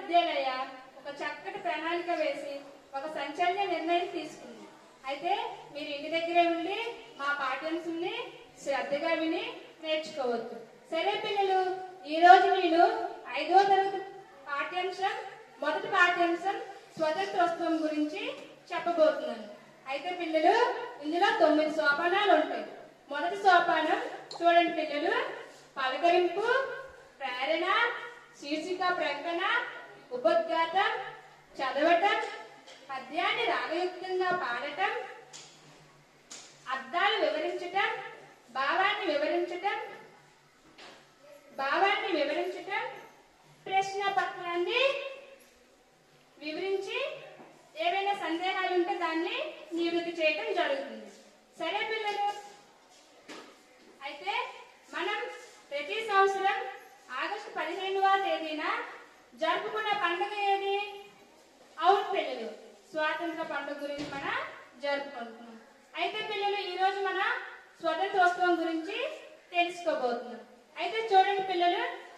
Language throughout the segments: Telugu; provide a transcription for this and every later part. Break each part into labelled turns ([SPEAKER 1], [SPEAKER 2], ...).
[SPEAKER 1] విద్యాలయ ఒక చక్కటి ప్రణాళిక వేసి ఒక సంచలన నిర్ణయం తీసుకుంది అయితే మీరు ఇంటి దగ్గరే ఉండి మా పాఠ్యాంశంని శ్రద్ధగా విని నేర్చుకోవచ్చు సరే పిల్లలు ఈ రోజు నేను ఐదో తరగతి పాఠ్యాంశం మొదటి పాఠ్యాంశం స్వతంత్రోత్సవం గురించి చెప్పబోతున్నాను అయితే పిల్లలు ఇందులో తొమ్మిది సోపానాలు ఉంటాయి మొదటి సోపానం చూడండి పిల్లలు పలకరింపు ప్రేరణ శీర్షిక ప్రకటన ఉపోద్ఘాతం చదవటం పద్యాన్ని రాగయుక్తంగా పాడటం అర్థాలు వివరించటం భావాన్ని వివరించటం భావాన్ని వివరించటం ప్రశ్న పత్రాన్ని వివరించి ఏవైనా సందేహాలు ఉంటే దాన్ని నివృత్తి చేయటం జరుగుతుంది సరే పిల్లలు అయితే మనం ప్రతి సంవత్సరం ఆగస్టు పదిహేనవ తేదీన జరుపుకునే పండుగ ఏది అవును పిల్లలు స్వాతంత్ర పండుగ గురించి మనం జరుపుకుంటున్నాం అయితే పిల్లలు ఈ రోజు మన స్వతంత్రోత్సవం గురించి తెలుసుకోబోతున్నాం అయితే చూడండి పిల్లలు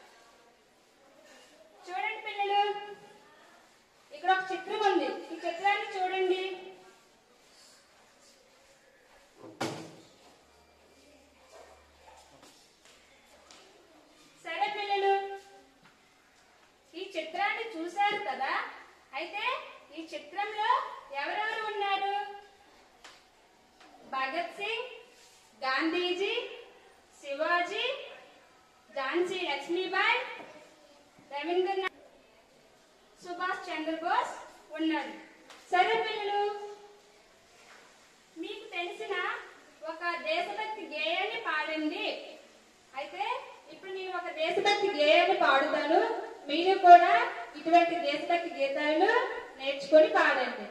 [SPEAKER 1] చూడండి పిల్లలు ఇక్కడ ఒక చిత్రం ఉంది ఈ చిత్రాన్ని చూడండి సరే పిల్లలు ఈ చిత్రాన్ని చూశారు కదా అయితే ఈ చిత్రంలో ఎవరెవరు ఉన్నారు భగత్ సింగ్ గాంధీజీ శివాజీ ఝాన్సీ లక్ష్మీబాయి రవీంద్రనాథ్ సుభాష్ చంద్రబోస్ ఉన్నారు సరే పిల్లలు మీకు తెలిసిన ఒక దేశభక్తి గేయాన్ని పాడండి అయితే ఇప్పుడు నేను ఒక దేశభక్తి గేయాన్ని పాడుతాను మీరు కూడా ఇటువంటి దేశభక్తి గీతాలను నేర్చుకొని పాడండి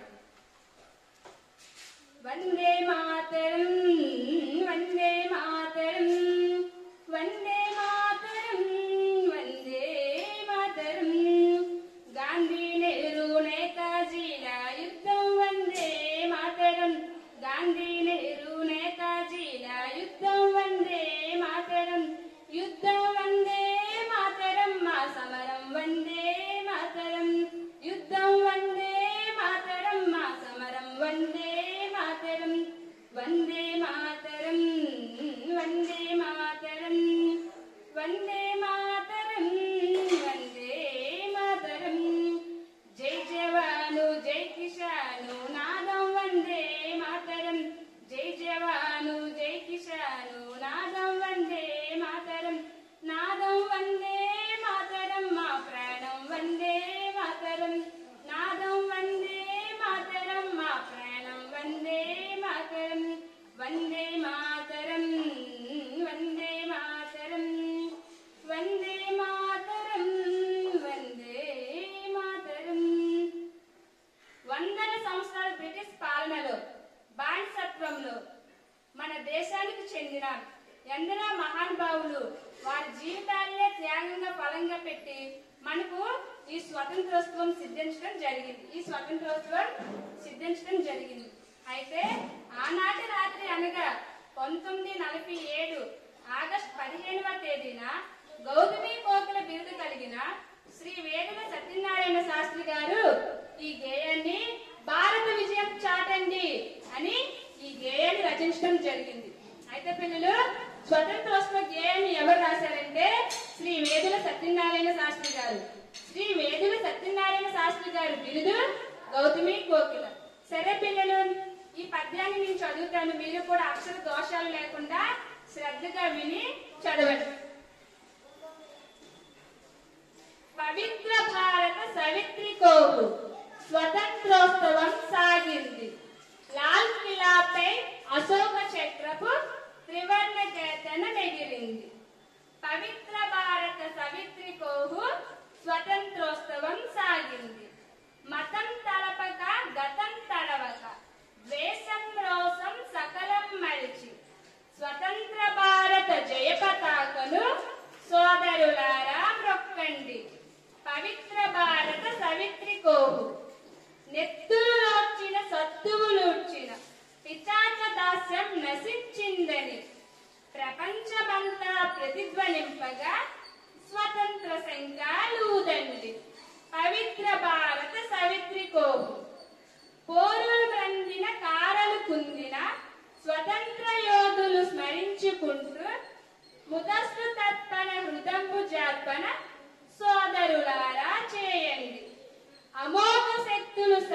[SPEAKER 1] వందే మాతరం వందే మాతరం వందే మాతరం వందే మాతరం గాంధీ నెహ్రూ నేతాజీల యుద్ధం వందే మాతరం గాంధీ నెహ్రూ నేతాజీల యుద్ధం వందే మాతరం యుద్ధం వందే మాతరం మా సమరం వందే మాతరం యుద్ధం వందే మాతరం మా సమరం వందే మాతరం వందే మాతరం వందే మాతరం వందే మాతరం వందే మాతరం జై జవాను జై కిషాను నాదం వందే మాతరం జై జవాను జై కిషాను నాదం వందే మాతరం నాదం వందే మాతరం మా ప్రాణం వందే మాతరం నాదం వందే మాతరం మా ప్రాణం వందే మాతరం వందే మాతరం వందే మాతరం వందే మాతరం వందే మాతరం వందల సంవత్సరాల బ్రిటిష్ పాలనలో బానిసత్వంలో మన దేశానికి చెందిన ఎందరో మహానుభావులు వారి జీవితాలనే త్యాగంగా ఫలంగా పెట్టి మనకు ఈ స్వతంత్రోత్సవం సిద్ధించడం జరిగింది ఈ స్వతంత్రోత్సవం సిద్ధించడం జరిగింది అయితే ఆనాటి రాత్రి అనగా పంతొమ్మిది నలభై ఏడు ఆగస్టు పదిహేనవ తేదీన గౌతమి కోకిల బిరుదు కలిగిన శ్రీ వేదుల సత్యనారాయణ శాస్త్రి గారు ఈ గేయాన్ని భారత విజయం చాటండి అని ఈ గేయాన్ని రచించడం జరిగింది అయితే పిల్లలు స్వతంత్రోత్సవ గేయాన్ని ఎవరు రాశారంటే శ్రీ వేదుల సత్యనారాయణ శాస్త్రి గారు శ్రీ వేదుల సత్యనారాయణ శాస్త్రి గారు బిరుదు గౌతమి కోకిల సరే పిల్లలు ఈ పద్యాన్ని నేను చదువుతాను మీరు కూడా అక్షర దోషాలు లేకుండా శ్రద్ధగా విని చదవండి పవిత్ర భారత సవిత్రి కోవు స్వతంత్రోత్సవం సాగింది లాల్ కిలాపై అశోక చక్రపు త్రివర్ణ కేతన నెగిరింది పవిత్ర భారత సవిత్రి కోహు స్వతంత్రోత్సవం సాగింది మతం తలపక గతం తడవక ద్వేషం రోసం సకలం మరిచి స్వతంత్ర భారత జయ పతాకను సోదరులారా మ్రొక్కండి పవిత్ర భారత సవిత్రి కోహు నెత్తులోర్చిన సత్తువులూర్చిన పిచాచ దాస్యం నశించిందని ప్రపంచమంతా ప్రతిధ్వనింపగా స్వతంత్ర సంఘాలూదండి పవిత్ర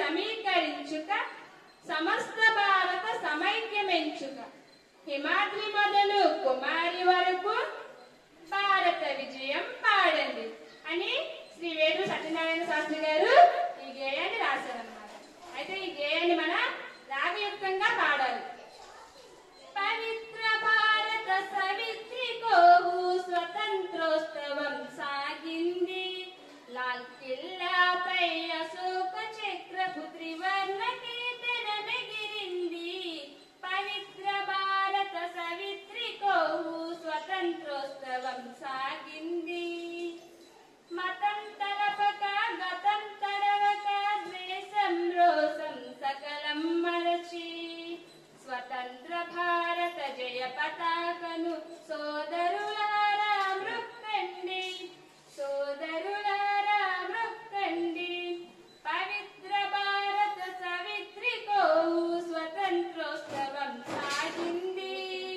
[SPEAKER 1] సమీకరించుక సమస్త భారత సమైక్యమెంచుక హిమాద్రి మొదలు కుమారి వరకు భారత విజయం పాడండి అని శ్రీ వేణు సత్యనారాయణ శాస్త్రి గారు ఈ గేయాన్ని రాశారన్నమాట అయితే ఈ గేయాన్ని మన రాగయుక్తంగా పాడాలి పవిత్ర భారత సవిత్రి కోవు స్వతంత్రోత్సవం సాగింది లాల్ కిల్లాపై అశోక చక్రపు త్రివర్ణ కీర్తనమెగిరింది పవిత్ర భారత సవిత్రి కోవు స్వతంత్రోత్సవం సాగింది మతం తలపక గతం తరవక ద్వేషం రోసం సకలం మరచి స్వతంత్ర భారత జయ పతాకను సోదరులారా మృక్కండి సోదరులారా మృక్కండి పవిత్ర భారత సవిత్రి కోవు స్వతంత్రోత్సవం సాగింది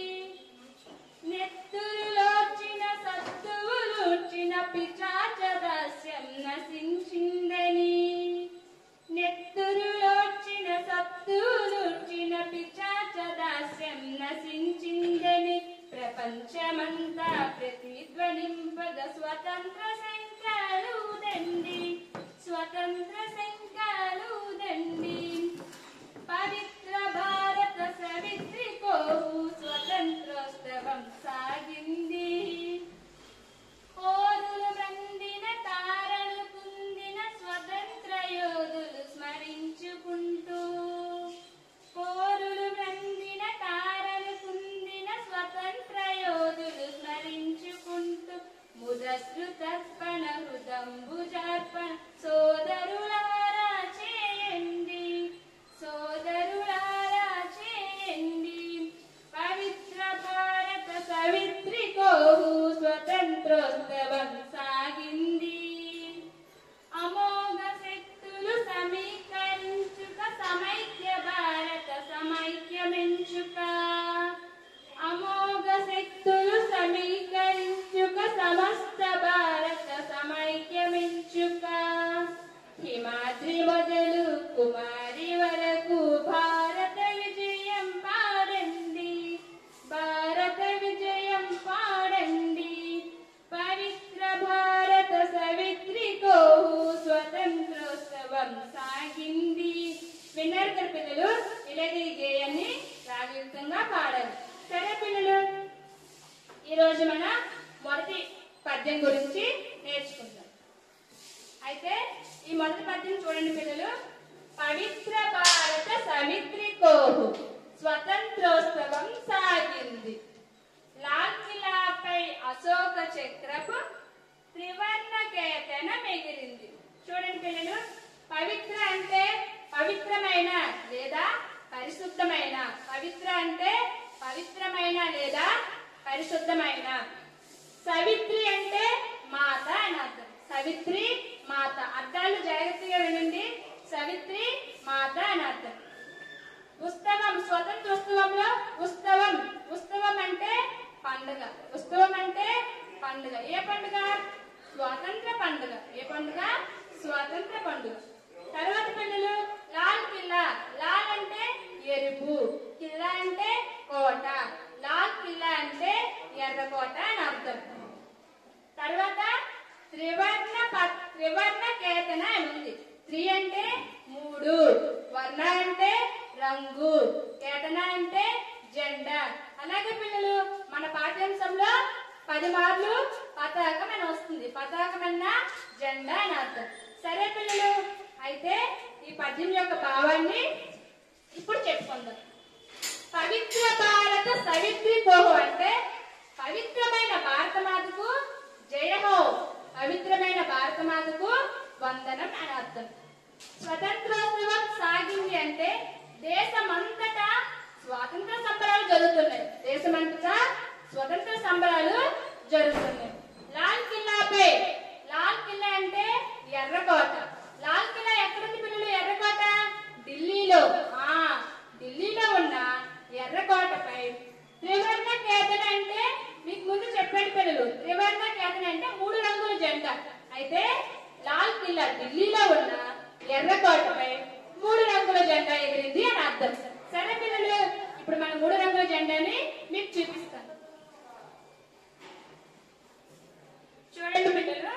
[SPEAKER 1] నెత్తురులోచిన సత్తువులూర్చిన పిచాచ దాస్యం నశించిందని నెత్తురులోచిన సత్తువులూర్చిన పిచాచ దాస్యం నశించిందని ప్రపంచమంతా ప్రతిధ్వనింపగ స్వతంత్ర శంఖాలుదండి స్వతంత్ర శంఖాలుదండి పవిత్ర భారత సవిత్రి కోవు స్వతంత్రోత్సవం సాగింది కోరులు బందిన తారలు కుందిన స్వతంత్ర యోధులు స్మరించుకుంటూ కోరులు బందిన తారలు కుందిన స్వతంత్ర యోధులు స్మరించుకుంటూ ముదశ్రుతర్పణ హృదంబుజార్పణ సోదరులారా చేయండి సోదరులారా చేయండి పవిత్ర భారత సవిత్రి కోవు స్వతంత్రోత్సవం సాగింది అమోఘ శక్తులు సమీకరించుక సమైక్య భారత సమైక్యమెంచుక అమోఘ శక్తులు సమీకరించుక సమస్త భారత సమైక్యమెంచుక హిమాద్రి మొదలు కుమారి వరకు భారత విజయం పాడండి భారత విజయం పాడండి పవిత్ర భారత సవిత్రి కోవు స్వతంత్రోత్సవం సాగింది విన్నారు కదా పిల్లలు ఇలాగే ఈ గేయాన్ని రాగయుక్తంగా పాడాలి సరే పిల్లలు ఈరోజు మన మొదటి పద్యం గురించి నేర్చుకుందాం అయితే ఈ మొదటి పద్యం చూడండి పిల్లలు పవిత్ర భారత సవిత్రి కోహు స్వతంత్రోత్సవం సాగింది లాల్ కిలాపై అశోక చక్రపు త్రివర్ణ కేతన ఎగిరింది చూడండి పిల్లలు పవిత్ర అంటే పవిత్రమైన లేదా పరిశుద్ధమైన పవిత్ర అంటే పవిత్రమైన లేదా పరిశుద్ధమైన సవిత్రి అంటే మాత అని అర్థం సవిత్రి మాత అర్థాలు జాగ్రత్తగా వినండి సవిత్రి మాత అని అర్థం ఉత్సవం స్వతంత్ర ఉత్సవంలో ఉత్సవం ఉత్సవం అంటే పండుగ ఉత్సవం అంటే పండుగ ఏ పండుగ స్వాతంత్ర పండుగ ఏ పండుగ స్వాతంత్ర పండుగ తర్వాత పిల్లలు లాల్ కిల్లా లాల్ అంటే ఎరుపు కిల్లా అంటే కోట లాల్ కిల్లా అంటే ఎర్రకోట అని అర్థం తర్వాత త్రివర్ణ ప- త్రివర్ణ కేతన అని ఉంది త్రి అంటే మూడు వర్ణ అంటే రంగు కేతన అంటే జెండా అలాగే పిల్లలు మన పాఠ్యాంశంలో పది మార్లు పతాకం అని వస్తుంది పతాకం అన్న జెండా అని అర్థం సరే పిల్లలు అయితే ఈ పద్యం యొక్క భావాన్ని ఇప్పుడు చెప్పుకుందాం పవిత్ర భారత సవిత్రి కోహు అంటే పవిత్రమైన భారత మాతకు జయహో పవిత్రమైన భారత మాతకు వందనం అని అర్థం స్వతంత్రోత్సవం సాగింది అంటే దేశమంతటా స్వాతంత్ర సంబరాలు జరుగుతున్నాయి దేశమంతటా స్వతంత్ర సంబరాలు జరుగుతున్నాయి లాల్ కిల్లాపై లాల్ కిల్లా అంటే ఎర్రకోట లాల్ కిల్లా ఎక్కడుంది పిల్లలు ఎర్రకోట ఢిల్లీలో ఆ ఢిల్లీలో ఉన్న ఎర్రకోటపై త్రివర్ణ కేతన అంటే మీకు ముందు చెప్పాడు పిల్లలు త్రివర్ణ కేతన అంటే మూడు రంగుల జెండా అయితే లాల్ కిల్లా ఢిల్లీలో ఉన్న ఎర్రకోటపై మూడు రంగుల జెండా ఎగిరింది అని అర్థం సరే పిల్లలు ఇప్పుడు మన మూడు రంగుల జెండాని మీకు చూపిస్తాను చూడండి పిల్లలు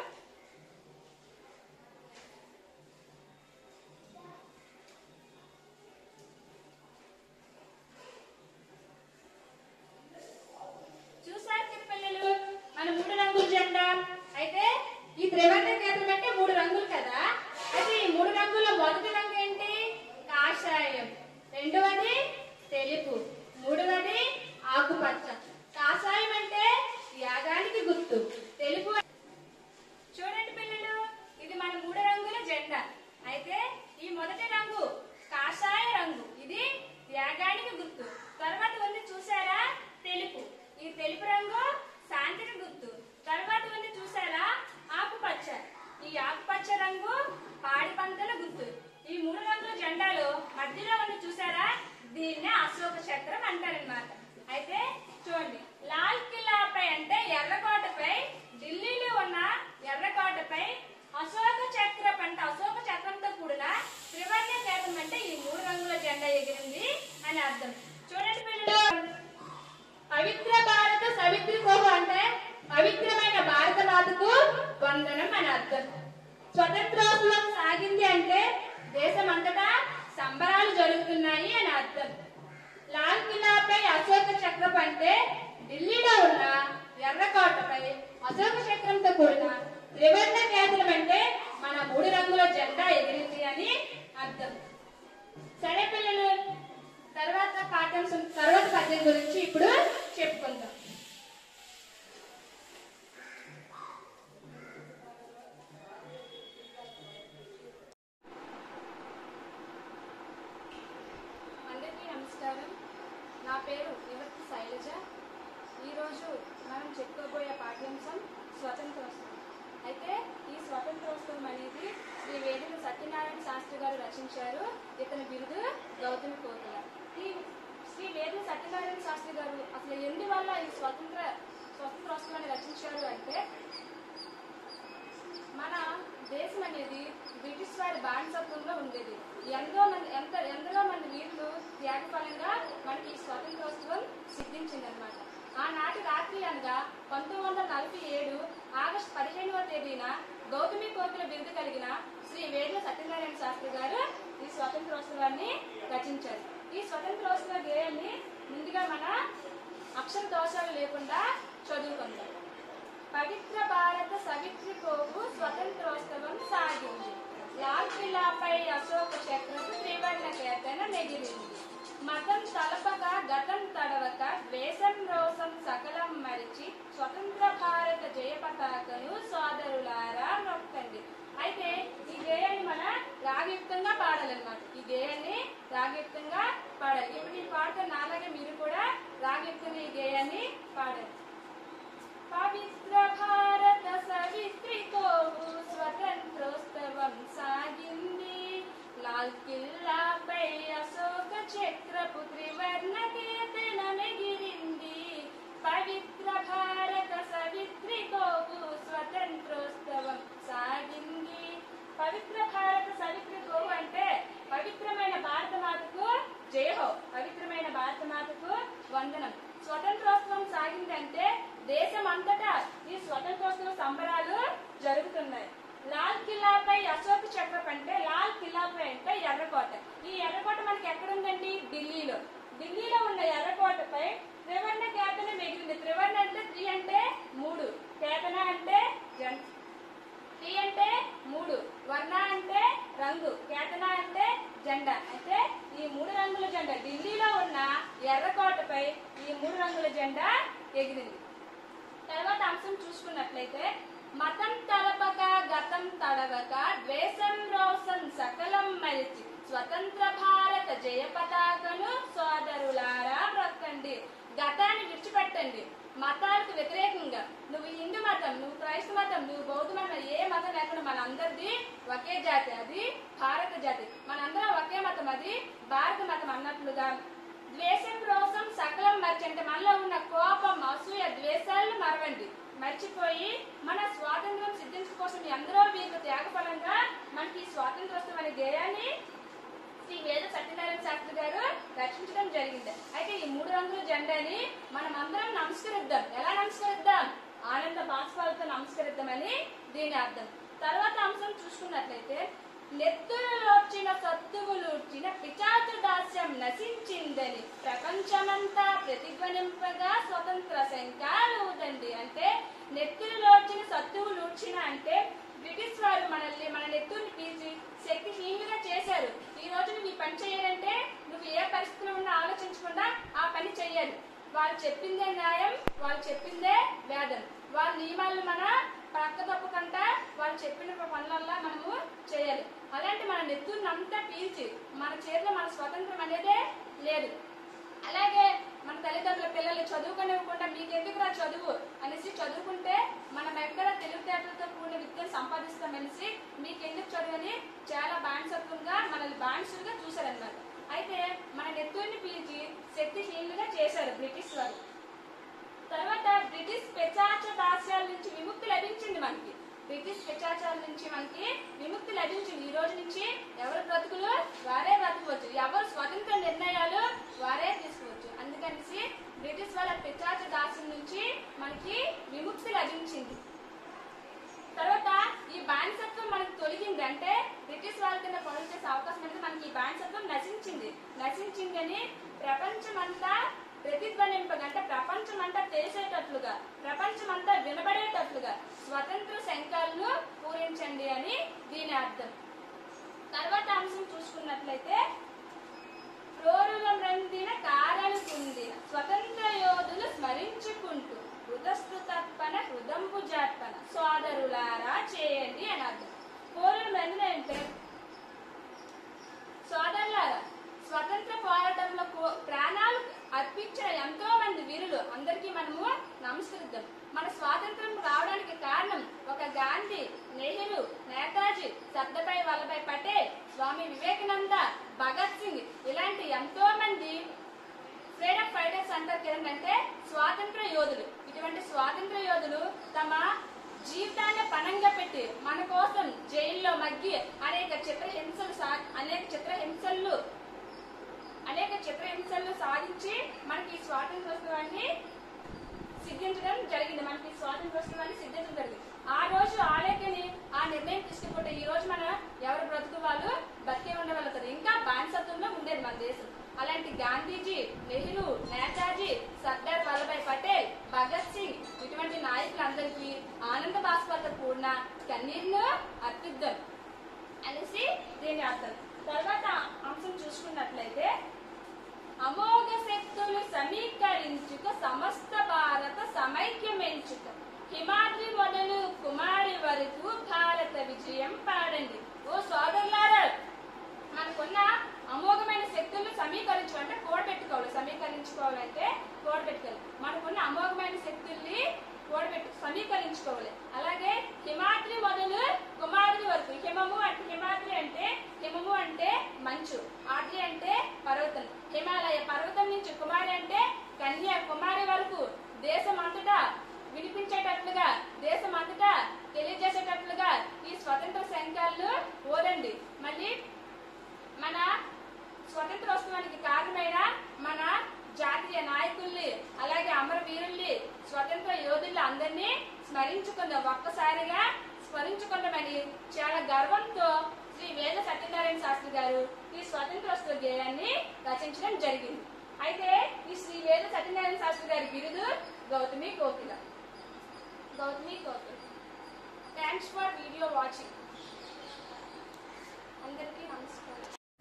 [SPEAKER 1] చూసారు కదా పిల్లలు మన మూడు రంగుల జెండా అయితే ఈ త్రివర్ణ కేంద్రం అంటే మూడు రంగులు కదా అయితే ఈ మూడు రంగుల మొదటి రంగు ఏంటి కాషాయం రెండవది తెలుపు మూడవది ఆకుపచ్చ కాషాయం అంటే యాగానికి గుర్తు తెలుపు చూడండి పిల్లలు ఇది మన మూడు రంగుల జెండా అయితే ఈ మొదటి రంగు కాషాయ రంగు ఇది త్యాగానికి గుర్తు తర్వాత ఉంది చూసారా తెలుపు ఈ తెలుపు రంగు శాంతికి గుర్తు తర్వాత ఉంది చూసారా ఆకుపచ్చ ఈ ఆకుపచ్చ రంగు పాడి పంటల గుర్తు ఈ మూడు రంగుల జెండాలో మధ్యలో ఉంది చూసారా దీన్నే అశోక చక్రం అంటారనమాట అయితే చూడండి లాల్ కిల్లాపై అంటే ఎర్రకోటపై ఢిల్లీలో ఉన్న ఎర్రకోటపై అశోక చక్ర పంట అశోక చక్రంతో కూడిన త్రివర్ణ కేతం అంటే ఈ మూడు రంగుల జెండా ఎగిరింది అని అర్థం చూడండి పిల్లలు పవిత్ర భారత సవిత్రి కోహు అంటే పవిత్రమైన భారత మాతకు వందనం అని అర్థం స్వతంత్రోత్సవం సాగింది అంటే దేశమంతటా సంబరాలు జరుగుతున్నాయి అని అర్థం లాల్ కిల్లాపై అశోక చక్రం అంటే ఢిల్లీలో ఉన్న ఎర్రకోటపై అశోక చక్రంతో కూడిన త్రివర్ణ కేంద్రం అంటే మన మూడు రంగుల జెండా ఎగిరింది అని అర్థం సరే పిల్లలు తర్వాత పాఠ్యాంశం తర్వాత పద్యం గురించి ఇప్పుడు చెప్పుకుందాం అందరికీ నమస్కారం నా పేరు వివక్తి శైలజ ఈరోజు మనం చెప్పుకోబోయే పాఠ్యాంశం స్వతంత్రోత్సవం అయితే ఈ స్వతంత్రోత్సవం అనేది శ్రీ వేదిక సత్యనారాయణ శాస్త్రి గారు రచించారు ఇతని బిరుదు గౌతమి కోకిల ఈ శ్రీ వేదిక సత్యనారాయణ శాస్త్రి గారు అసలు ఎందువల్ల ఈ స్వతంత్ర స్వతంత్రోత్సవాన్ని రచించారు అంటే మన దేశం అనేది బ్రిటిష్ వారి బానిసత్వంలో ఉండేది ఎంతో మంది ఎంత ఎందరో మంది వీరులు త్యాగఫలంగా మనకి ఈ స్వాతంత్రోత్సవం సిద్ధించిందనమాట ఆనాటి రాత్రి అనగా పంతొమ్మిది వందల నలభై ఏడు ఆగస్టు పదిహేనవ తేదీన గౌతమి కోకిల బిరుదు కలిగిన శ్రీ వేద సత్యనారాయణ శాస్త్రి గారు ఈ స్వాతంత్రోత్సవాన్ని రచించారు ఈ స్వతంత్రోత్సవ గేయాన్ని ముందుగా మన అక్షర దోషాలు లేకుండా చదువుకుందాం పవిత్ర భారత సవిత్రి పోగు స్వతంత్రోత్సవం సాగింది లాల్ కిలాపై అశోక చక్రపు త్రివర్ణ కేతన నెగిరింది మతం తలపక గతం తడవక ద్వేషం రోసం సకలం మరిచి స్వతంత్ర భారత జయ పతాకను సోదరులారా నొక్కండి అయితే ఈ గేయాన్ని మన రాగయుక్తంగా పాడాలన్నమాట ఈ గేయాన్ని రాగయుక్తంగా పాడాలి ఇప్పుడు ఈ పాడుతున్న నాలాగే మీరు కూడా రాగయుక్తంగా ఈ గేయాన్ని పాడాలి పవిత్ర భారత సవిత్రితో స్వతంత్రోత్సవం సాగింది లాల్ కిల్లాపై అశోక చక్రపు త్రివర్ణ కేతన మెగిరింది పవిత్ర భారత సవిత్రితో స్వతంత్రోత్సవం సాగింది పవిత్ర భారత సవిత్రితో అంటే పవిత్రమైన భారత మాతకు జయహో పవిత్రమైన భారత మాతకు వందనం స్వతంత్రోత్సవం సాగిందంటే దేశం అంతటా ఈ స్వతంత్రోత్సవ సంబరాలు జరుగుతున్నాయి లాల్ కిల్లాపై అశోక చక్రప్ అంటే లాల్ కిల్లాపై అంటే ఎర్రకోట ఈ ఎర్రకోట మనకి ఎక్కడ ఉందండి ఢిల్లీలో ఢిల్లీలో ఉన్న ఎర్రకోటపై త్రివర్ణ కేతన మిగిలింది త్రివర్ణ అంటే త్రీ అంటే మూడు కేతన అంటే జన్ టీ అంటే మూడు వర్ణ అంటే రంగు కేతన అంటే జెండా అయితే ఈ మూడు రంగుల జెండా ఢిల్లీలో ఉన్న ఎర్రకోటపై ఈ మూడు రంగుల జెండా ఎగిరింది తర్వాత అంశం చూసుకున్నట్లయితే మతం తలపక గతం తడవక ద్వేషం రోసం సకలం మలిచి స్వతంత్ర భారత జయ పతాకను సోదరులారా బ్రతకండి గతాన్ని విడిచిపెట్టండి మతాలకు వ్యతిరేకంగా నువ్వు హిందూ మతం నువ్వు క్రైస్తవ మతం నువ్వు బౌద్ధ మతం ఏ మతం లేకుండా మనందరిది ఒకే జాతి అది భారత జాతి మనందరం ఒకే మతం అది భారత మతం అన్నట్లుగా ద్వేషం రోసం సకలం మర్చి అంటే మనలో ఉన్న కోపం అసూయ ద్వేషాలను మరవండి మర్చిపోయి మన స్వాతంత్రం సిద్ధించడం కోసం ఎందరో వీరికి త్యాగఫలంగా మనకి ఈ స్వాతంత్రోత్సవం అనే గేయాన్ని శ్రీ వేద సత్యనారాయణ శాస్త్రి గారు రచించడం జరిగింది అయితే ఈ మూడు రంగుల జెండాని మనం అందరం నమస్కరిద్దాం ఎలా నమస్కరిద్దాం ఆనంద బాష్పాలతో నమస్కరిద్దామని దీని అర్థం తర్వాత అంశం చూసుకున్నట్లయితే నెత్తులలోర్చిన సత్తువులూర్చిన పిచాచు దాస్యం నశించిందని ప్రపంచమంతా ప్రతిధ్వనింపగా స్వతంత్ర శంకాలవుదండి అంటే నెత్తులలోర్చిన సత్తువులూర్చిన అంటే బ్రిటిష్ వారు మనల్ని మన నెత్తుని పీల్చి శక్తిహీనులుగా చేశారు ఈ రోజు నువ్వు ఈ పని చేయాలంటే నువ్వు ఏ పరిస్థితిలో ఉన్నా ఆలోచించకుండా ఆ పని చెయ్యాలి వాళ్ళు చెప్పిందే న్యాయం వాళ్ళు చెప్పిందే వేదం వాళ్ళ నియమాలను మన పక్క తప్పకుండా వాళ్ళు చెప్పిన పనులల్లా మనము చేయాలి అలాంటి మన నెత్తుని అంతా పీల్చి మన చేతిలో మన స్వతంత్రం అనేదే లేదు అలాగే మన తల్లిదండ్రుల పిల్లలు చదువుకోనివ్వకుండా మీకెందుకు రా చదువు అనేసి చదువుకుంటే మనం ఎక్కడ తెలివితేటలతో కూడిన విద్యను సంపాదిస్తామనేసి మీకెందుకు చదువు అని చాలా బానిసత్వంగా మనల్ని బానిసలుగా చూశారన్నమాట అయితే మన నెత్తుని పీల్చి శక్తిహీనులుగా చేశారు బ్రిటిష్ వారు తర్వాత బ్రిటిష్ పెచాచ దాస్యాల నుంచి విముక్తి లభించింది మనకి బ్రిటిష్ పెచాచాల నుంచి మనకి విముక్తి లభించింది ఈ రోజు నుంచి ఎవరి బ్రతుకులు వారే బ్రతకవచ్చు ఎవరు స్వతంత్ర నిర్ణయాలు వారే తీసుకోవచ్చు అందుకనేసి బ్రిటిష్ వాళ్ళ పెచాచ దాస్యం నుంచి మనకి విముక్తి లభించింది తర్వాత ఈ బానిసత్వం మనకు తొలగింది అంటే బ్రిటిష్ వాళ్ళ కింద పనులు చేసే అవకాశం అనేది మనకి ఈ బానిసత్వం నశించింది నశించింది అని ప్రపంచమంతా ప్రతిధ్వనింపగా అంటే ప్రపంచమంతా తెలిసేటట్లుగా ప్రపంచమంతా వినబడేటట్లుగా స్వతంత్ర శంఖాలను పూరించండి అని దీని అర్థం తర్వాత అంశం చూసుకున్నట్లయితే క్రోరుల మ్రందిన కారలు కుందిన స్వతంత్ర యోధులు స్మరించుకుంటూ హృదస్తు తప్పన హృదంబు జార్పన సోదరులారా చేయండి అని అర్థం క్రోరుల మ్రందిన అంటే సోదరులారా స్వతంత్ర పోరాటంలో కో- ప్రాణాలు అర్పించిన ఎంతో మంది వీరులు అందరికీ మనము నమస్కరిద్దాం మన స్వాతంత్రం రావడానికి కారణం ఒక గాంధీ నెహ్రూ నేతాజీ సర్దాబాయి వల్లభాయ్ పటేల్ స్వామి వివేకానంద భగత్ సింగ్ ఇలాంటి ఎంతో మంది ఫ్రీడమ్ ఫైటర్స్ అంటారు కదంటే స్వాతంత్ర యోధులు ఇటువంటి స్వాతంత్ర యోధులు తమ జీవితాన్ని పణంగా పెట్టి మన కోసం జైల్లో మగ్గి అనేక చిత్రహింసలు సా అనేక చిత్రహింసలు అనేక చిత్రహింసలు సాధించి మనకి ఈ స్వాతంత్రోత్సవాన్ని సిద్ధించడం జరిగింది మనకి ఈ స్వాతంత్రోత్సవాన్ని సిద్ధించడం జరిగింది ఆ రోజు ఆలేఖని ఆ నిర్ణయం తీసుకుంటే ఈ రోజు మన ఎవరి బ్రతుకు వాళ్ళు బతికే ఉండగలుగుతారు ఇంకా బానిసత్వంలో ఉండేది మన దేశం అలాంటి గాంధీజీ నెహ్రూ నేతాజీ సర్దార్ వల్లభాయ్ పటేల్ భగత్ సింగ్ ఇటువంటి నాయకులందరికీ ఆనంద బాష్పాలతో కూడిన కన్నీరును అర్పిద్దాం అనేసి దీని అర్థం తర్వాత అంశం చూసుకున్నట్లయితే అమోఘ శక్తులు సమీకరించుక సమస్త భారత సమైక్యమెంచుక హిమాద్రి మొదలు కుమారి వరకు భారత విజయం పాడండి ఓ సోదరులారా మనకున్న అమోఘమైన శక్తులను సమీకరించు అంటే కూడబెట్టుకోవాలి సమీకరించుకోవాలంటే కూడబెట్టుకోవాలి మనకున్న అమోఘమైన శక్తుల్ని కూడబెట్టు సమీకరించుకోవాలి అలాగే హిమాద్రి మొదలు కుమారుడి వరకు హిమము అంటే హిమాద్రి అంటే హిమము అంటే మంచు ఆద్రి అంటే పర్వతం హిమాలయ పర్వతం నుంచి కుమారి అంటే కన్యాకుమారి వరకు దేశం అంతటా వినిపించేటట్లుగా దేశం అంతటా తెలియజేసేటట్లుగా ఈ స్వతంత్ర శంఖాలను ఓదండి మళ్ళీ మన స్వతంత్రోత్సవానికి కారణమైన మన జాతీయ నాయకుల్ని అలాగే అమరవీరుల్ని స్వతంత్ర యోధుల్ని అందరినీ స్మరించుకుందాం ఒక్కసారిగా స్మరించుకుందామని చాలా గర్వంతో శ్రీ వేద సత్యనారాయణ శాస్త్రి గారు ఈ స్వతంత్రోత్సవ గేయాన్ని రచించడం జరిగింది అయితే ఈ శ్రీ వేద సత్యనారాయణ శాస్త్రి గారి బిరుదు గౌతమి కోకిల గౌతమి కోకిల థ్యాంక్స్ ఫర్ వీడియో వాచింగ్ అందరికీ నమస్కారం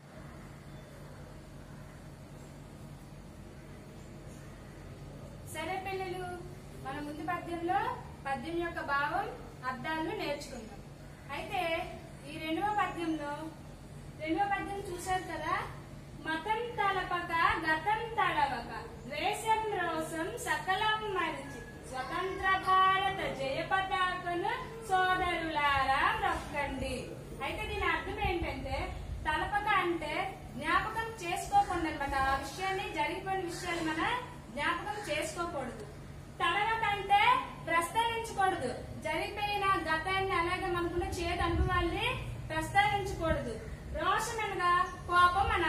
[SPEAKER 1] సరే పిల్లలు మన ముందు పద్యంలో పద్యం యొక్క భావం అర్థాలను నేర్చుకుందాం అయితే ఈ రెండవ పద్యంలో రెండవ పద్యం చూశారు కదా మతం తలపక గతం తడవక ద్వేషం రోషం సకలం మరిచి స్వతంత్ర భారత జయ పతాకను సోదరులారా రొక్కండి అయితే దీని అర్థం ఏంటంటే తలపక అంటే జ్ఞాపకం చేసుకోకుండా అనమాట ఆ విషయాన్ని జరిగిపోయిన విషయాలు మన జ్ఞాపకం చేసుకోకూడదు తడవక అంటే ప్రస్తావించకూడదు జరిగిపోయిన గతాన్ని అలాగే మనకున్న చేదు అనుభవాల్ని ప్రస్తావించకూడదు రోషం అనగా కోపం అని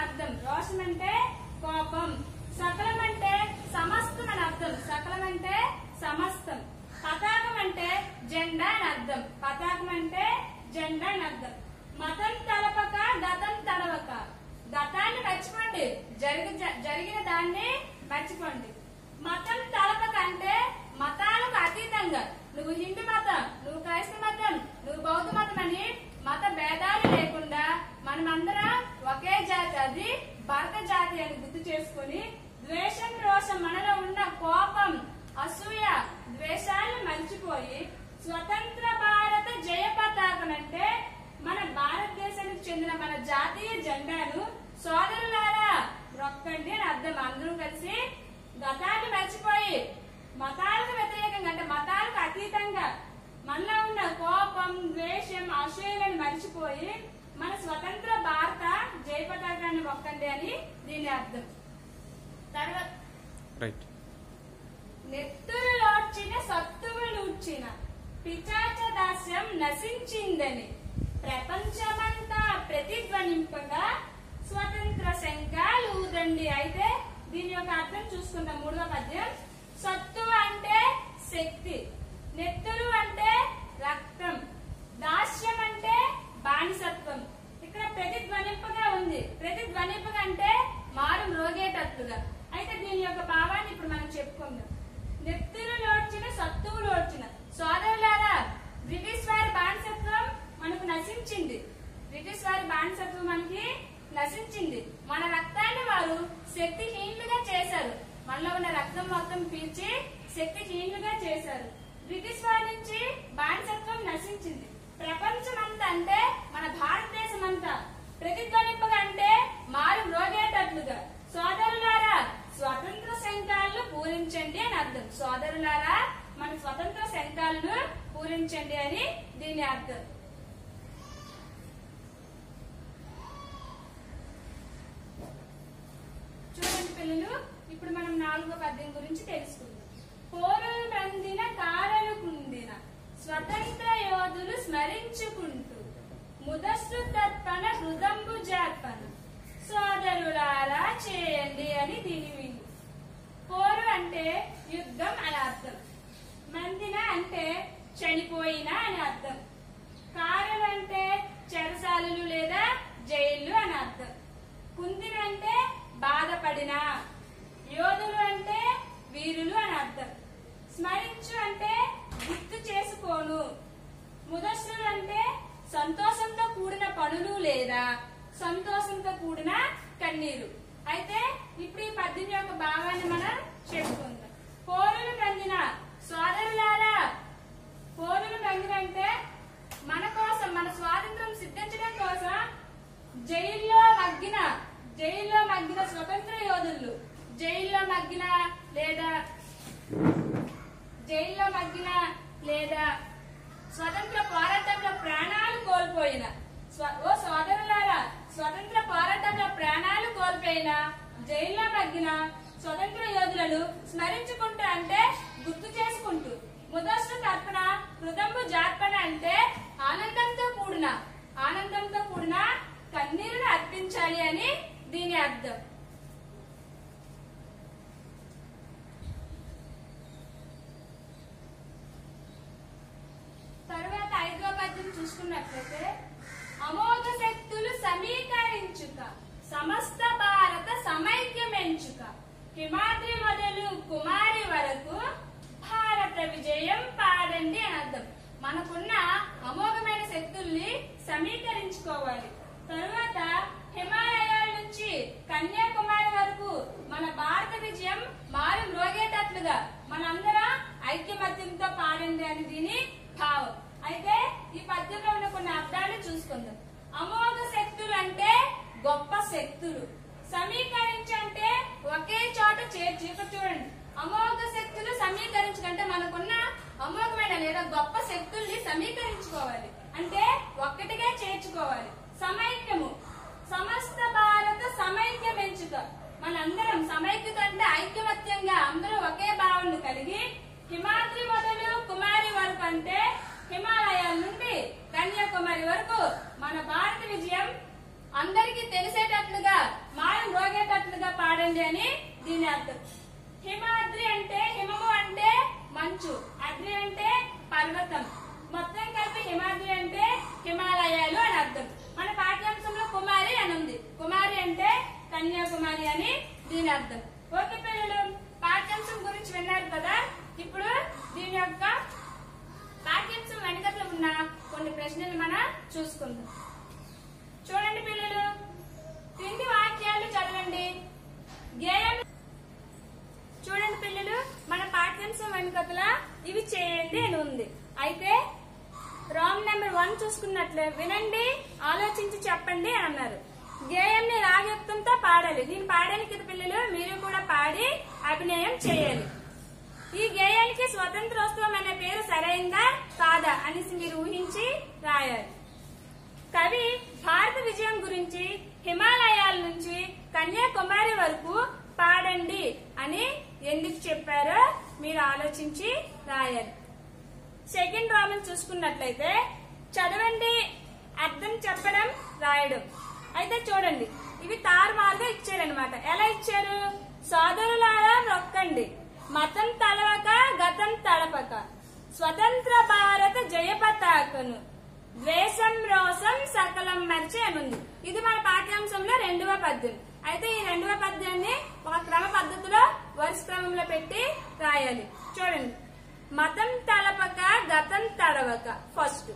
[SPEAKER 1] కోపం సకలం అంటే సమస్తం అని అర్థం సకలం అంటే సమస్తం పతాకం అంటే జెండా అని అర్థం పతాకం అంటే జెండా అని అర్థం మతం తలపక గతం తడవక గతాన్ని మర్చిపోండి జరిగి జరిగిన దాన్ని మర్చిపోండి మతం తలపక అంటే మతాలకు అతీతంగా నువ్వు హిందూ మతం నువ్వు క్రైస్తవ మతం నువ్వు బౌద్ధ మతం అని మత భేదాలు లేకుండా మనమందరం ఒకే జాతి అది భరత జాతి అని గుర్తు చేసుకుని ద్వేషం రోషం మనలో ఉన్న కోపం అసూయ ద్వేషాలను మర్చిపోయి స్వతంత్ర భారత జయ పతాకం అంటే మన భారతదేశానికి చెందిన మన జాతీయ జెండాను సోదరులారా రొక్కండి అని అర్థం అందరూ కలిసి గతాన్ని మర్చిపోయి మతాలకు వ్యతిరేకంగా అంటే మతాలకు అతీతంగా మనలో ఉన్న కోపం ద్వేషం అసూయలను మర్చిపోయి మన స్వతంత్ర భారత జయ పతాకాన్ని మొక్కండి అని దీని అర్థం తర్వాత
[SPEAKER 2] రైట్
[SPEAKER 1] నెత్తురులోడ్చిన సత్తువులూడ్చిన పిచాచ దాస్యం నశించిందని ప్రపంచమంతా ప్రతిధ్వనింపగా స్వతంత్ర శంఖాలు ఊదండి అయితే దీని యొక్క అర్థం చూసుకుందాం మూడవ పద్యం సత్తు అంటే శక్తి నెత్తురు అంటే రక్తం దాస్యం అంటే బానిసత్వం ఇక్కడ ప్రతిధ్వనింపగా ఉంది ప్రతిధ్వనింపగా అంటే మారు మ్రోగేటట్లుగా అయితే దీని యొక్క భావాన్ని ఇప్పుడు మనం చెప్పుకుందాం నెత్తురు లోడ్చిన సత్తువు లోడ్చిన సోదరులారా బ్రిటిష్ వారి బానిసత్వం మనకు నశించింది బ్రిటిష్ వారి బానిసత్వం మనకి నశించింది మన రక్తాన్ని వారు శక్తిహీనులుగా చేశారు మనలో ఉన్న రక్తం మొత్తం పీల్చి శక్తిహీనులుగా చేశారు బ్రిటిష్ వారి నుంచి బానిసత్వం నశించింది ప్రపంచం అంతా అంటే మన భారతదేశం అంతా ప్రతిధ్వనింపగా అంటే మారు మ్రోగేటట్లుగా సోదరులారా స్వతంత్ర శంఖాలను పూరించండి అని అర్థం సోదరులారా మన స్వతంత్ర శంఖాలను పూరించండి అని దీని అర్థం చూడండి పిల్లలు ఇప్పుడు మనం నాలుగో పద్యం గురించి తెలుసుకుందాం పోరులు రందిన కారలు కుందిన స్వతంత్ర యోధులు స్మరించుకుంటూ ముదస్సు తర్పణ హృదంబు జార్పణ సోదరులారా చేయండి అని దీని విని పోరు అంటే యుద్ధం అని అర్థం మందిన అంటే చనిపోయిన అని అర్థం కారలు అంటే చెరసాలలు లేదా జైళ్ళు అని అర్థం కుందిన అంటే బాధపడిన యోధులు అంటే వీరులు అని అర్థం స్మరించు అంటే గుర్తు చేసుకోను ముదస్సులు అంటే సంతోషంతో కూడిన పనులు లేదా సంతోషంతో కూడిన కన్నీరు అయితే ఇప్పుడు ఈ పద్యం యొక్క భావాన్ని మనం చెప్పుకుందాం పోరులు పొందిన సోదరులారా పోరులు పొందిన అంటే మన కోసం మన స్వాతంత్రం సిద్ధించడం కోసం జైల్లో మగ్గిన జైల్లో మగ్గిన స్వతంత్ర యోధులు జైల్లో మగ్గిన లేదా జైల్లో మగ్గిన లేదా స్వతంత్ర పోరాటంలో ప్రాణాలు కోల్పోయిన స్వ- ఓ సోదరులారా స్వతంత్ర పోరాటంలో ప్రాణాలు కోల్పోయిన జైల్లో మగ్గిన స్వతంత్ర యోధులను స్మరించుకుంటూ అంటే గుర్తు చేసుకుంటూ ముదస్సు తర్పణ హృదంబు జార్పణ అంటే ఆనందంతో కూడిన ఆనందంతో కూడిన కన్నీరును అర్పించాలి అని దీని అర్థం తరువాత ఐదో పద్యం చూసుకున్నట్లయితే అమోఘ శక్తులు సమీకరించుక సమస్త భారత సమైక్యమెంచుక హిమాద్రి మొదలు కుమారి వరకు భారత విజయం పాడండి అని అర్థం మనకున్న అమోఘమైన శక్తుల్ని సమీకరించుకోవాలి తరువాత హిమాలయాల నుంచి కన్యాకుమారి వరకు మన భారత విజయం మారు మ్రోగేటట్లుగా మనందరం ఐక్యమత్యంతో పాడండి అని దీని భావం అయితే ఈ పద్యంలో ఉన్న కొన్ని అర్థాలు చూసుకుందాం అమోఘ శక్తులు అంటే గొప్ప శక్తులు సమీకరించంటే ఒకే చోట చేర్చి ఇక్కడ చూడండి అమోఘ శక్తులు సమీకరించుకంటే మనకున్న అమోఘమైన లేదా గొప్ప శక్తుల్ని సమీకరించుకోవాలి అంటే ఒక్కటిగా చేర్చుకోవాలి సమైక్యము సమస్త భారత సమైక్యం ఎంచుక మనందరం సమైక్యత అంటే ఐక్యమత్యంగా అందరూ ఒకే భావనను కలిగి హిమాద్రి మొదలు కుమారి వరకు అంటే హిమాలయాల నుండి కన్యాకుమారి వరకు మన భారత విజయం అందరికీ తెలిసేటట్లుగా మాయం రోగేటట్లుగా పాడే పాడండి అని దీని అర్థం హిమాద్రి అంటే హిమము అంటే మంచు అద్రి అంటే పర్వతం మొత్తం కలిపి హిమాద్రి అంటే హిమాలయాలు అని అర్థం మన పాఠ్యాంశంలో కుమారి అని ఉంది కుమారి అంటే కన్యాకుమారి అని దీని అర్థం ఓకే పిల్లలు పాఠ్యాంశం గురించి విన్నారు కదా ఇప్పుడు దీని యొక్క పాఠ్యాంశం వెనకట్లో ఉన్న కొన్ని ప్రశ్నలు మనం చూసుకుందాం చూడండి పిల్లలు క్రింది వాక్యాలు చదవండి గేయం చూడండి పిల్లలు మన పాఠ్యాంశం వెనుకతల ఇవి చేయండి అని ఉంది అయితే రాంగ్ నెంబర్ వన్ చూసుకున్నట్లే వినండి ఆలోచించి చెప్పండి అని అన్నారు గేయంని రాగయుక్తంతో పాడాలి దీన్ని పాడడానికి కదా పిల్లలు మీరు కూడా పాడి అభినయం చేయాలి ఈ గేయానికి స్వతంత్రోత్సవం అనే పేరు సరైందా కాదా అనేసి మీరు ఊహించి రాయాలి కవి భారత విజయం గురించి హిమాలయాల నుంచి కన్యాకుమారి వరకు పాడండి అని ఎందుకు చెప్పారో మీరు ఆలోచించి రాయాలి సెకండ్ రామన్ చూసుకున్నట్లయితే చదవండి అర్థం చెప్పడం రాయడం అయితే చూడండి ఇవి తారుమారుగా ఇచ్చారనమాట ఎలా ఇచ్చారు సోదరులారా రొక్కండి మతం తలవక గతం తడపక స్వతంత్ర భారత జయ పతాకను ద్వేషం రోసం సకలం మర్చి అని ఉంది ఇది మన పాఠ్యాంశంలో రెండవ పద్యం అయితే ఈ రెండవ పద్యాన్ని ఒక క్రమ పద్ధతిలో వరుస క్రమంలో పెట్టి రాయాలి చూడండి మతం తలపక గతం తడవక ఫస్ట్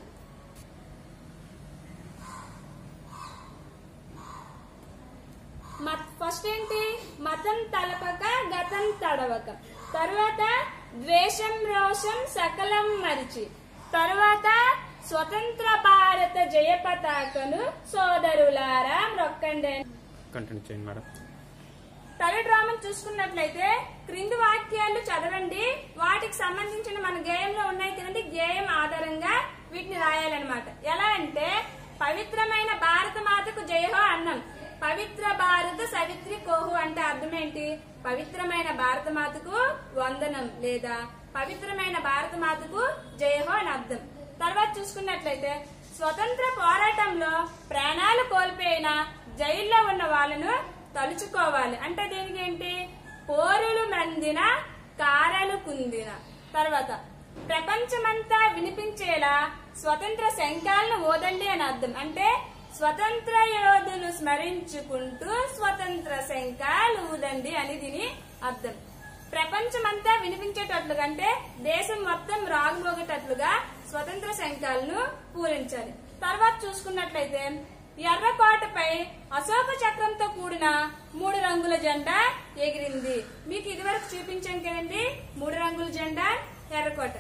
[SPEAKER 1] ఫస్ట్ ఏంటి మతం తలపక గతం తడవక తర్వాత ద్వేషం రోషం సకలం మరిచి తర్వాత స్వతంత్ర భారత జయ పతాకను సోదరులారా రొక్కండి
[SPEAKER 2] కంటిన్యూ చేయండి మేడం
[SPEAKER 1] థర్డ్ డ్రామన్ చూసుకున్నట్లయితే క్రింది వాక్యాలు చదవండి వాటికి సంబంధించిన మన గేయంలో ఉన్నాయి కదండి గేయం ఆధారంగా వీటిని రాయాలన్నమాట ఎలా అంటే పవిత్రమైన భారత మాతకు జయహో అన్నం పవిత్ర భారత సవిత్రి కోహు అంటే అర్థం ఏంటి పవిత్రమైన భారత మాతకు వందనం లేదా పవిత్రమైన భారత మాతకు జయహో అని అర్థం తర్వాత చూసుకున్నట్లయితే స్వతంత్ర పోరాటంలో ప్రాణాలు కోల్పోయిన జైల్లో ఉన్న వాళ్ళను తలుచుకోవాలి అంటే దీనికి ఏంటి పోరులు మందిన కారలు కుందిన తర్వాత ప్రపంచమంతా వినిపించేలా స్వతంత్ర శంఖాలను ఓదండి అని అర్థం అంటే స్వతంత్ర యోధులు స్మరించుకుంటూ స్వతంత్ర శంఖాలు ఊదండి అని దీని అర్థం ప్రపంచమంతా వినిపించేటట్లుగా అంటే దేశం మొత్తం రాగుమోగేటట్లుగా స్వతంత్ర శంఖాలను పూరించాలి తర్వాత చూసుకున్నట్లయితే ఎర్రకోటపై అశోక చక్రంతో కూడిన మూడు రంగుల జెండా ఎగిరింది మీకు ఇదివరకు చూపించాం కదండి మూడు రంగుల జెండా ఎర్రకోట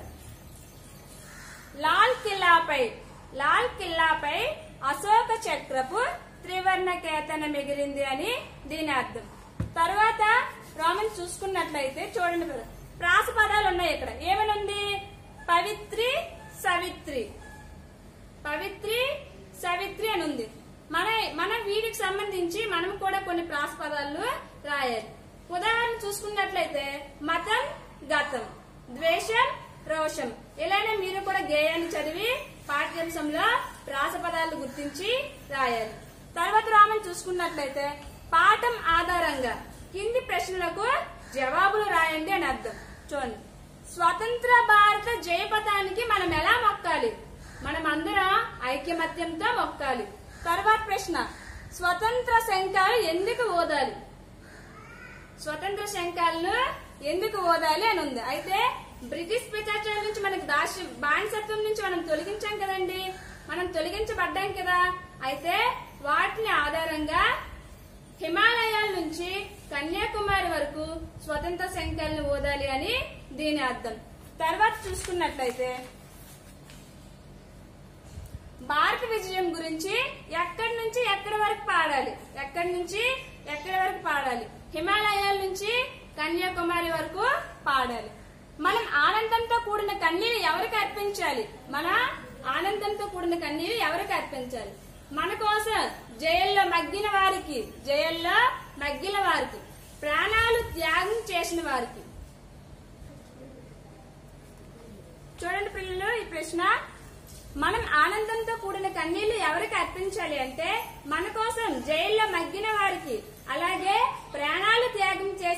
[SPEAKER 1] లాల్ కిల్లాపై లాల్ కిల్లాపై అశోక చక్రపు త్రివర్ణ కేతనం ఎగిరింది అని దీని అర్థం తర్వాత రోమన్ చూసుకున్నట్లయితే చూడండి బ్రదర్. ప్రాస పదాలు ఉన్నాయి ఇక్కడ ఏమని ఉంది పవిత్రి సవిత్రి పవిత్రి సవిత్రి అని ఉంది మన మన వీటికి సంబంధించి మనం కూడా కొన్ని ప్రాస పదాలు రాయాలి ఉదాహరణ చూసుకున్నట్లయితే మతం గతం ద్వేషం రోషం ఇలానే మీరు కూడా గేయాన్ని చదివి పాఠ్యాంశంలో ప్రాస పదాలు గుర్తించి రాయాలి తర్వాత రామని చూసుకున్నట్లయితే పాఠం ఆధారంగా కింది ప్రశ్నలకు జవాబులు రాయండి అని అర్థం చూడండి స్వతంత్ర భారత జయపథానికి మనం ఎలా మొక్కాలి మనం అందరం ఐక్యమత్యంతో మొక్కాలి తర్వాత ప్రశ్న స్వతంత్ర శంఖాలు ఎందుకు ఓదాలి స్వతంత్ర శంఖాలను ఎందుకు ఓదాలి అని ఉంది అయితే బ్రిటిష్ పిచాచాల నుంచి మనకి దాసి బానిసత్వం నుంచి మనం తొలగించాం కదండి మనం తొలగించబడ్డాం కదా అయితే వాటిని ఆధారంగా హిమాలయాల నుంచి కన్యాకుమారి వరకు స్వతంత్ర శంఖాలను ఓదాలి అని దీని అర్థం తర్వాత చూసుకున్నట్లయితే భారత విజయం గురించి ఎక్కడి నుంచి ఎక్కడి వరకు పాడాలి ఎక్కడి నుంచి ఎక్కడి వరకు పాడాలి హిమాలయాల నుంచి కన్యాకుమారి వరకు పాడాలి మనం ఆనందంతో కూడిన కన్నీరు ఎవరికి అర్పించాలి మన ఆనందంతో కూడిన కన్నీరు ఎవరికి అర్పించాలి మన కోసం జైల్లో మగ్గిన వారికి జైల్లో మగ్గిన వారికి ప్రాణాలు త్యాగం చేసిన వారికి చూడండి పిల్లలు ఈ ప్రశ్న మనం ఆనందంతో కూడిన కన్నీళ్లు ఎవరికి అర్పించాలి అంటే మన కోసం జైల్లో మగ్గిన వారికి అలాగే ప్రాణాలు త్యాగం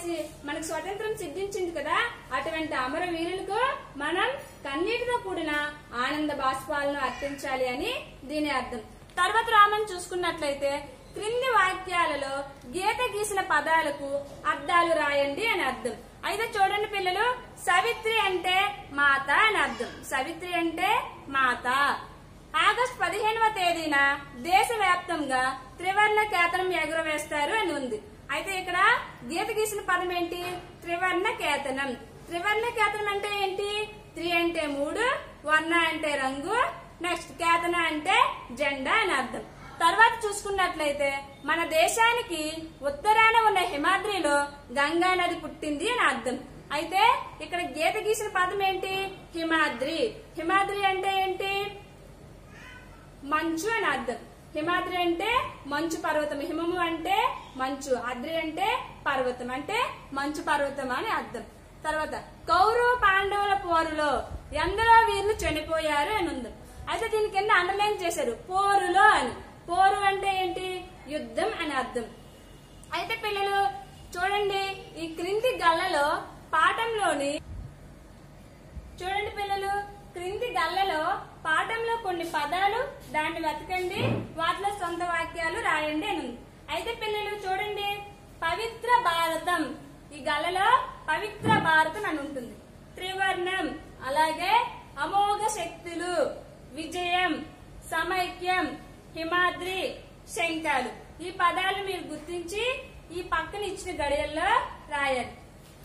[SPEAKER 1] చేసి మనకు స్వతంత్రం సిద్ధించింది కదా అటువంటి అమర వీరులకు మనం కన్నీటితో కూడిన ఆనంద బాష్పాలను అర్పించాలి అని దీని అర్థం తర్వాత రామన్ చూసుకున్నట్లయితే క్రింది వాక్యాలలో గీత గీసిన పదాలకు అర్థాలు రాయండి అని అర్థం అయితే చూడండి పిల్లలు సవిత్రి అంటే మాత అని అర్థం సవిత్రి అంటే మాత ఆగస్టు పదిహేనవ తేదీన దేశవ్యాప్తంగా త్రివర్ణ కేతనం ఎగురవేస్తారు అని ఉంది అయితే ఇక్కడ గీత గీసిన పదం ఏంటి త్రివర్ణ కేతనం త్రివర్ణ కేతనం అంటే ఏంటి త్రి అంటే మూడు వర్ణ అంటే రంగు నెక్స్ట్ కేతన అంటే జెండా అని అర్థం తర్వాత చూసుకున్నట్లయితే మన దేశానికి ఉత్తరాన ఉన్న హిమాద్రిలో గంగా నది పుట్టింది అని అర్థం అయితే ఇక్కడ గీత గీసిన పదం ఏంటి హిమాద్రి హిమాద్రి అంటే ఏంటి మంచు అని అర్థం హిమాద్రి అంటే మంచు పర్వతం హిమము అంటే మంచు అద్రి అంటే పర్వతం అంటే మంచు పర్వతం అని అర్థం తర్వాత కౌరవ పాండవుల పోరులో ఎందరో వీరులు చనిపోయారు అని ఉంది అయితే దీని కింద అండర్లైన్ చేశారు పోరులో అని పోరు అంటే ఏంటి యుద్ధం అని అర్థం అయితే పిల్లలు చూడండి ఈ క్రింది గల్లలో పాఠంలోని చూడండి పిల్లలు క్రింది గల్లలో పాఠంలో కొన్ని పదాలు దాన్ని వెతకండి వాటిలో సొంత వాక్యాలు రాయండి అని ఉంది అయితే పిల్లలు చూడండి పవిత్ర భారతం ఈ గల్లలో పవిత్ర భారతం అని ఉంటుంది త్రివర్ణం అలాగే అమోఘ శక్తులు విజయం సమైక్యం హిమాద్రి శంఖాలు ఈ పదాలు మీరు గుర్తించి ఈ పక్కన ఇచ్చిన గడియల్లో రాయాలి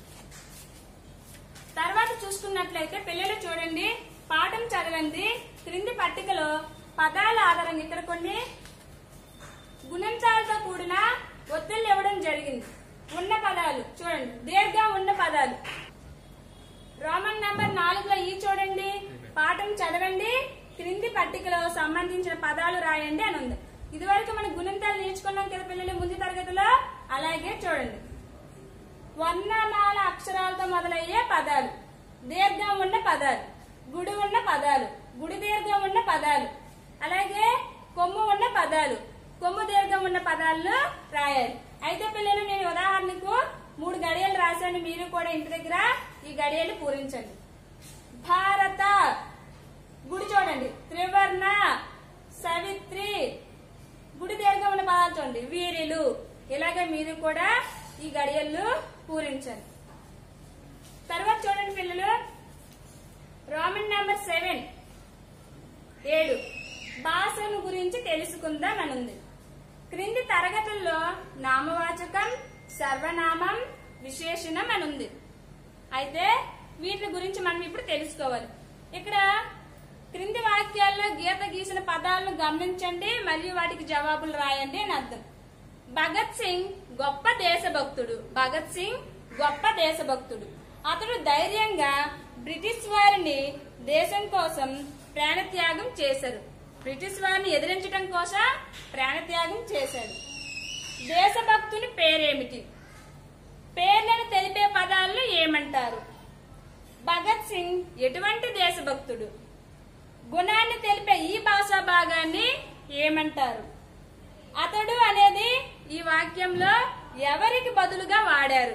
[SPEAKER 1] తర్వాత చూసుకున్నట్లయితే పిల్లలు చూడండి పాఠం చదవండి క్రింది పట్టికలో పదాల ఆధారంగా ఇక్కడ కొన్ని గుణించాలతో కూడిన ఒత్తిళ్ళు ఇవ్వడం జరిగింది ఉన్న పదాలు చూడండి దీర్ఘం ఉన్న పదాలు రోమన్ నంబర్ నాలుగులో ఈ చూడండి పాఠం చదవండి క్రింది పట్టికలో సంబంధించిన పదాలు రాయండి అని ఉంది ఇదివరకు మనం గుణింతాలు నేర్చుకున్నాం కదా పిల్లలు ముందు తరగతిలో అలాగే చూడండి వర్ణమాల అక్షరాలతో మొదలయ్యే పదాలు దీర్ఘం ఉన్న పదాలు గుడి ఉన్న పదాలు గుడి దీర్ఘం ఉన్న పదాలు అలాగే కొమ్ము ఉన్న పదాలు కొమ్ము దీర్ఘం ఉన్న పదాలను రాయాలి అయితే పిల్లలు నేను ఉదాహరణకు మూడు గడియలు రాశాను మీరు కూడా ఇంటి దగ్గర ఈ గడియలు పూరించండి భారత గుడి చూడండి త్రివర్ణ సవిత్రి గుడి దీర్ఘం ఉన్న పదాలు చూడండి వీరిలు ఇలాగే మీరు కూడా ఈ గడియల్లో పూరించండి తర్వాత చూడండి పిల్లలు రోమన్ నెంబర్ సెవెన్ ఏడు భాషను గురించి తెలుసుకుందాం అని ఉంది క్రింది తరగతుల్లో నామవాచకం సర్వనామం విశేషణం అని ఉంది అయితే వీటి గురించి మనం ఇప్పుడు తెలుసుకోవాలి ఇక్కడ క్రింది వాక్యాల్లో గీత గీసిన పదాలను గమనించండి మరియు వాటికి జవాబులు రాయండి అని అర్థం భగత్ సింగ్ గొప్ప దేశభక్తుడు భగత్ సింగ్ గొప్ప దేశభక్తుడు అతడు ధైర్యంగా బ్రిటిష్ వారిని దేశం కోసం ప్రాణత్యాగం చేశారు బ్రిటిష్ వారిని ఎదిరించడం కోసం ప్రాణత్యాగం చేశాడు దేశభక్తుని పేరేమిటి పేర్లను తెలిపే పదాలను ఏమంటారు భగత్ సింగ్ ఎటువంటి దేశభక్తుడు గుణాన్ని తెలిపే ఈ భాషా భాగాన్ని ఏమంటారు అతడు అనేది ఈ వాక్యంలో ఎవరికి బదులుగా వాడారు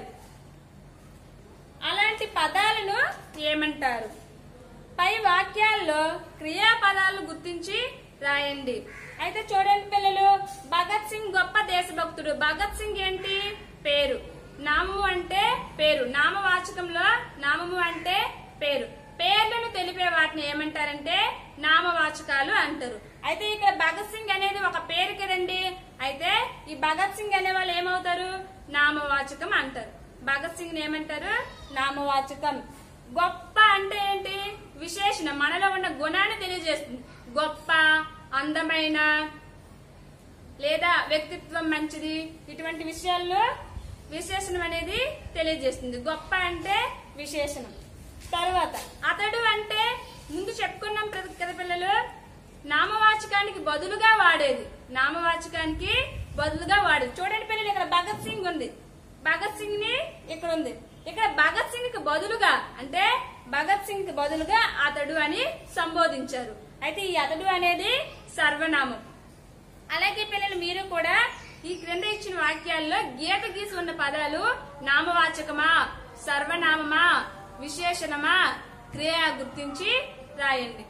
[SPEAKER 1] అలాంటి పదాలను ఏమంటారు పై వాక్యాల్లో క్రియాపదాలు గుర్తించి రాయండి అయితే చూడండి పిల్లలు భగత్ సింగ్ గొప్ప దేశభక్తుడు భగత్ సింగ్ ఏంటి పేరు నామము అంటే పేరు నామవాచకంలో నామము అంటే పేరు పేర్లను తెలిపే వాటిని ఏమంటారంటే నామవాచకాలు అంటారు అయితే ఇక్కడ భగత్ సింగ్ అనేది ఒక పేరు కదండి అయితే ఈ భగత్ సింగ్ అనే వాళ్ళు ఏమవుతారు నామవాచకం అంటారు భగత్ సింగ్ ఏమంటారు నామవాచకం గొప్ప అంటే ఏంటి విశేషణం మనలో ఉన్న గుణాన్ని తెలియజేస్తుంది గొప్ప అందమైన లేదా వ్యక్తిత్వం మంచిది ఇటువంటి విషయాల్లో విశేషణం అనేది తెలియజేస్తుంది గొప్ప అంటే విశేషణం తర్వాత అతడు అంటే ముందు చెప్పుకున్నాం ప్రతి- కదా పిల్లలు నామవాచకానికి బదులుగా వాడేది నామవాచకానికి బదులుగా వాడేది చూడండి పిల్లలు ఇక్కడ భగత్ సింగ్ ఉంది భగత్ సింగ్ ని ఇక్కడ ఉంది ఇక్కడ భగత్ సింగ్ కి బదులుగా అంటే భగత్ సింగ్ కి బదులుగా అతడు అని సంబోధించారు అయితే ఈ అతడు అనేది సర్వనామం అలాగే పిల్లలు మీరు కూడా ఈ క్రింద ఇచ్చిన వాక్యాల్లో గీత గీసి ఉన్న పదాలు నామవాచకమా సర్వనామమా విశేషణమా క్రియ గుర్తించి రాయండి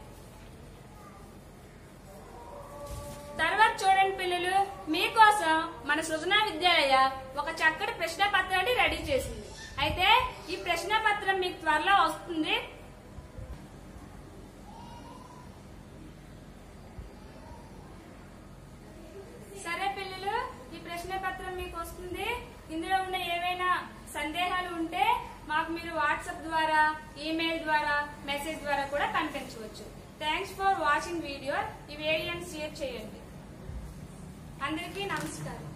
[SPEAKER 1] తర్వాత చూడండి పిల్లలు మీకోసం మన సృజనా విద్యాలయ ఒక చక్కటి ప్రశ్న పత్రాన్ని రెడీ చేసింది అయితే ఈ ప్రశ్న పత్రం మీకు త్వరలో వస్తుంది సరే పిల్లలు ఈ ప్రశ్న పత్రం మీకు వస్తుంది ఇందులో ఉన్న ఏవైనా సందేహాలు ఉంటే మాకు మీరు వాట్సాప్ ద్వారా ఈమెయిల్ ద్వారా మెసేజ్ ద్వారా కూడా పంపించవచ్చు థ్యాంక్స్ ఫర్ వాచింగ్ వీడియో ఈ వీడియోని షేర్ చేయండి అందరికీ నమస్కారం